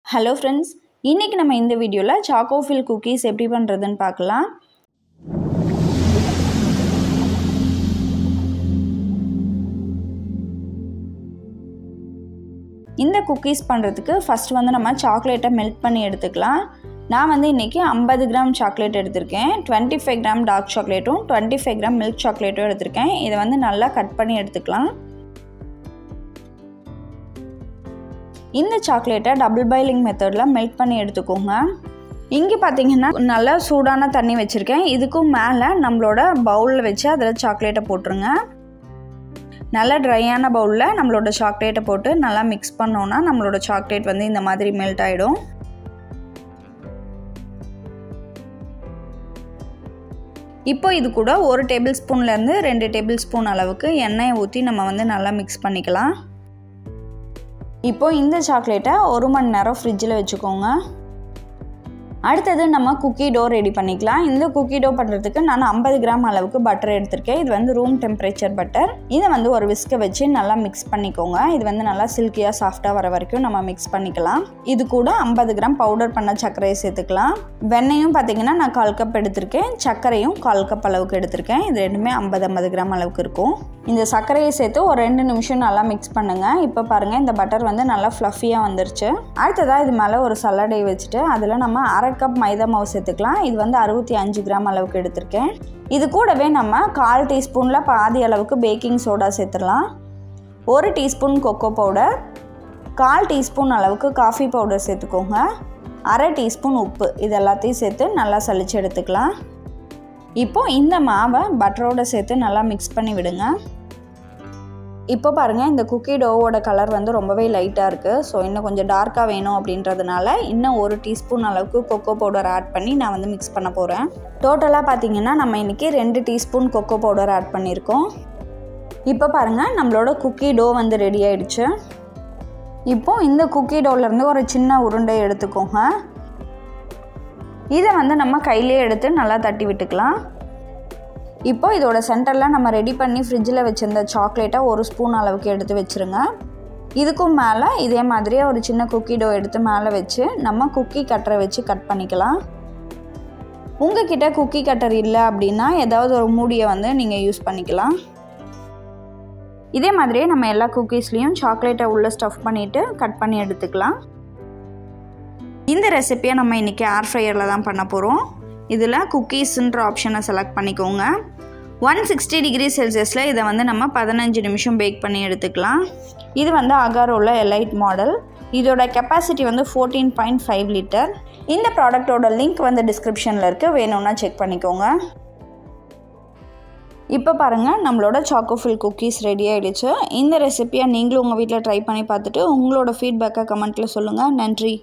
hello friends இன்றைக்கி நம்ம இந்த வீடியோவில் சாக்கோஃபில் குக்கீஸ் எப்படி பண்ணுறதுன்னு பார்க்கலாம் இந்த குக்கீஸ் பண்ணுறதுக்கு ஃபஸ்ட் வந்து நம்ம சாக்லேட்டை மெல்ட் பண்ணி எடுத்துக்கலாம் நான் வந்து இன்றைக்கி ஐம்பது கிராம் சாக்லேட் எடுத்திருக்கேன் டுவெண்ட்டி ஃபைவ் கிராம் டார்க் சாக்லேட்டும் டுவெண்ட்டி ஃபைவ் கிராம் மில்க் சாக்லேட்டும் எடுத்திருக்கேன் இதை வந்து நல்லா கட் பண்ணி எடுத்துக்கலாம் இந்த சாக்லேட்டை டபுள் பாயிலிங் மெத்தடில் மெல்ட் பண்ணி எடுத்துக்கோங்க இங்கே பார்த்தீங்கன்னா நல்லா சூடான தண்ணி வச்சுருக்கேன் இதுக்கும் மேலே நம்மளோட பவுலில் வச்சு அதில் சாக்லேட்டை போட்டுருங்க நல்லா ட்ரையான பவுலில் நம்மளோட சாக்லேட்டை போட்டு நல்லா மிக்ஸ் பண்ணோன்னா நம்மளோட சாக்லேட் வந்து இந்த மாதிரி மெல்ட் ஆகிடும் இப்போ இது கூட ஒரு டேபிள் ஸ்பூன்லேருந்து ரெண்டு டேபிள் ஸ்பூன் அளவுக்கு எண்ணெயை ஊற்றி நம்ம வந்து நல்லா மிக்ஸ் பண்ணிக்கலாம் இப்போது இந்த சாக்லேட்டை ஒரு மணி நேரம் ஃப்ரிட்ஜில் வச்சுக்கோங்க அடுத்தது நம்ம குக்கி டோ ரெடி பண்ணிக்கலாம் இந்த குக்கி டோ பண்ணுறதுக்கு நான் ஐம்பது கிராம் அளவுக்கு பட்டர் எடுத்திருக்கேன் இது வந்து ரூம் டெம்பரேச்சர் பட்டர் இதை வந்து ஒரு விஸ்கை வச்சு நல்லா மிக்ஸ் பண்ணிக்கோங்க இது வந்து நல்லா சில்கியாக சாஃப்டாக வர வரைக்கும் நம்ம மிக்ஸ் பண்ணிக்கலாம் இது கூட ஐம்பது கிராம் பவுடர் பண்ண சர்க்கரையை சேர்த்துக்கலாம் வெண்ணையும் பார்த்தீங்கன்னா நான் கால் கப் எடுத்திருக்கேன் சர்க்கரையும் கால் கப் அளவுக்கு எடுத்திருக்கேன் இது ரெண்டுமே ஐம்பது ஐம்பது கிராம் அளவுக்கு இருக்கும் இந்த சர்க்கரையை சேர்த்து ஒரு ரெண்டு நிமிஷம் நல்லா மிக்ஸ் பண்ணுங்கள் இப்போ பாருங்கள் இந்த பட்டர் வந்து நல்லா ஃப்ளஃபியாக வந்துருச்சு அடுத்ததாக இது மேலே ஒரு சல்லடை வச்சுட்டு அதில் நம்ம அரை கப் மைதா மாவு சேர்த்துக்கலாம் இது வந்து அறுபத்தி அஞ்சு கிராம் அளவுக்கு எடுத்திருக்கேன் இது கூடவே நம்ம கால் டீஸ்பூனில் பாதி அளவுக்கு பேக்கிங் சோடா சேர்த்துடலாம் ஒரு டீஸ்பூன் கொக்கோ பவுடர் கால் டீஸ்பூன் அளவுக்கு காஃபி பவுடர் சேர்த்துக்கோங்க அரை டீஸ்பூன் உப்பு இது எல்லாத்தையும் சேர்த்து நல்லா சளிச்சு எடுத்துக்கலாம் இப்போது இந்த மாவை பட்டரோடு சேர்த்து நல்லா மிக்ஸ் பண்ணி விடுங்க இப்போ பாருங்கள் இந்த குக்கி டோவோட கலர் வந்து ரொம்பவே லைட்டாக இருக்குது ஸோ இன்னும் கொஞ்சம் டார்க்காக வேணும் அப்படின்றதுனால இன்னும் ஒரு டீஸ்பூன் அளவுக்கு கொக்கோ பவுடர் ஆட் பண்ணி நான் வந்து மிக்ஸ் பண்ண போகிறேன் டோட்டலாக பார்த்தீங்கன்னா நம்ம இன்றைக்கி ரெண்டு டீஸ்பூன் கொக்கோ பவுடர் ஆட் பண்ணியிருக்கோம் இப்போ பாருங்கள் நம்மளோட குக்கி டோ வந்து ரெடி ஆயிடுச்சு இப்போது இந்த குக்கி டோலேருந்து ஒரு சின்ன உருண்டை எடுத்துக்கோங்க இதை வந்து நம்ம கையிலே எடுத்து நல்லா தட்டி விட்டுக்கலாம் இப்போ இதோட சென்டரில் நம்ம ரெடி பண்ணி ஃப்ரிட்ஜில் வச்சுருந்த சாக்லேட்டை ஒரு ஸ்பூன் அளவுக்கு எடுத்து வச்சுருங்க இதுக்கும் மேலே இதே மாதிரியே ஒரு சின்ன குக்கி டோ எடுத்து மேலே வச்சு நம்ம குக்கி கட்டரை வச்சு கட் பண்ணிக்கலாம் உங்ககிட்ட குக்கி கட்டர் இல்லை அப்படின்னா ஏதாவது ஒரு மூடியை வந்து நீங்கள் யூஸ் பண்ணிக்கலாம் இதே மாதிரியே நம்ம எல்லா குக்கீஸ்லேயும் சாக்லேட்டை உள்ளே ஸ்டஃப் பண்ணிவிட்டு கட் பண்ணி எடுத்துக்கலாம் இந்த ரெசிப்பியை நம்ம இன்றைக்கி ஏர் ஃப்ரையரில் தான் பண்ண போகிறோம் இதில் குக்கீஸுன்ற ஆப்ஷனை செலக்ட் பண்ணிக்கோங்க ஒன் சிக்ஸ்டி டிகிரி செல்சியஸில் இதை வந்து நம்ம பதினஞ்சு நிமிஷம் பேக் பண்ணி எடுத்துக்கலாம் இது வந்து அகாரோவில் எலைட் மாடல் இதோட கெப்பாசிட்டி வந்து ஃபோர்டீன் பாயிண்ட் ஃபைவ் லிட்டர் இந்த ப்ராடக்டோட லிங்க் வந்து டிஸ்கிரிப்ஷனில் இருக்குது வேணும்னா செக் பண்ணிக்கோங்க இப்போ பாருங்கள் நம்மளோட சாக்கோஃபில் குக்கீஸ் ரெடி ஆகிடுச்சு இந்த ரெசிப்பியை நீங்களும் உங்கள் வீட்டில் ட்ரை பண்ணி பார்த்துட்டு உங்களோட ஃபீட்பேக்கை கமெண்ட்டில் சொல்லுங்கள் நன்றி